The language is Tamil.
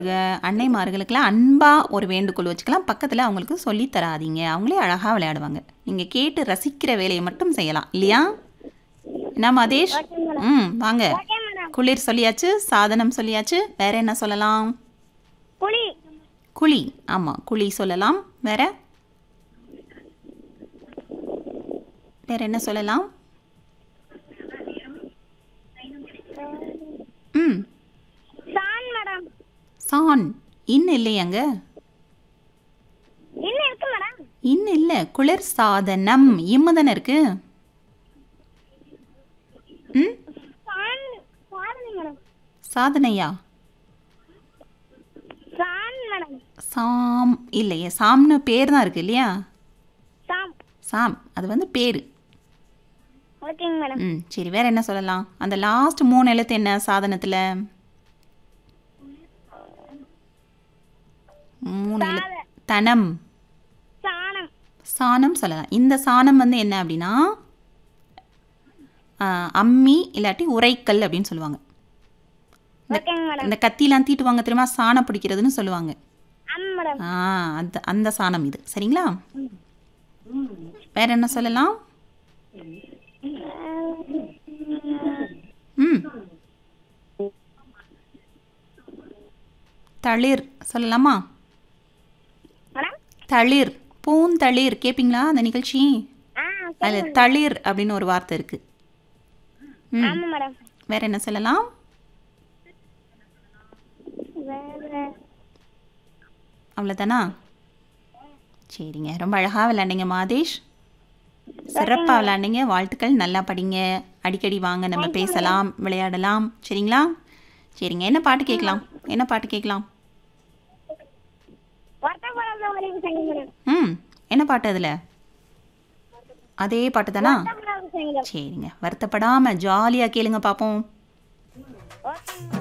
அன்னைமார்களுக்கெல்லாம் அன்பாக ஒரு வேண்டுகோள் வச்சுக்கலாம் பக்கத்தில் அவங்களுக்கு சொல்லி தராதீங்க அவங்களே அழகாக விளையாடுவாங்க நீங்கள் கேட்டு ரசிக்கிற வேலையை மட்டும் செய்யலாம் இல்லையா என்ன மதேஷ் ம் வாங்க ஓகே மேடம் குளிர் சொல்லியாச்சு சாதனம் சொல்லியாச்சு வேற என்ன சொல்லலாம் புளி குழி ஆமாம் குழி சொல்லலாம் வேற வேற என்ன சொல்லலாம் ம் சான் மேடம் சான் இன்னும் இல்லையாங்க இன்னும் இருக்கு மேடம் இன்னும் இல்லை குளிர் சாதனம் இம்மு தானே இருக்கு ம் சான் சாதனை மேடம் சாதனையா சான் மேடம் சாம் இல்லையே சாம்னு பேர் தான் இருக்கு இல்லையா சாம் சாம் அது வந்து பேர் ஓகேங்க மேடம் ம் சரி வேற என்ன சொல்லலாம் அந்த லாஸ்ட் மூணு எழுத்து என்ன சாதனத்தில் மூணு எழுத்து தனம் சாணம் சாணம் சொல்லலாம் இந்த சாணம் வந்து என்ன அப்படின்னா ஆ, அம்மி இல்லாட்டி உரைக்கல் அப்படின்னு சொல்லுவாங்க ஓகேங்க மேடம் இந்த கத்திலாம் தீட்டுவாங்க தெரியுமா சாணம் பிடிக்கிறதுன்னு சொல்லுவாங்க அம் மேடம் ஆ அந்த அந்த சாணம் இது சரிங்களா வேற என்ன சொல்லலாம் ம் தளிர் சொல்லலாமா மேடம் தளிர் பூந்தளிர் கேட்பீங்களா அந்த நிகழ்ச்சி ஆ அதில் தளிர் அப்படின்னு ஒரு வார்த்தை இருக்கு ம் ஆமா மேடம் வேற என்ன சொல்லலாம் வேற அவ்வளோதானா சரிங்க ரொம்ப அழகாக விளையாண்டீங்க மாதேஷ் சிறப்பாக விளையாண்டீங்க வாழ்த்துக்கள் நல்லா படிங்க அடிக்கடி வாங்க நம்ம பேசலாம் விளையாடலாம் சரிங்களா சரிங்க என்ன பாட்டு கேட்கலாம் என்ன பாட்டு கேட்கலாம் வருத்தப்படாத வரைக்கும் சங்கம் மேடம் ம் என்ன பாட்டு அதில் அதே பாட்டு தானா வருத்தப்படாத சங்கம் சரிங்க வருத்தப்படாமல் ஜாலியாக கேளுங்க பார்ப்போம் ஓகேங்க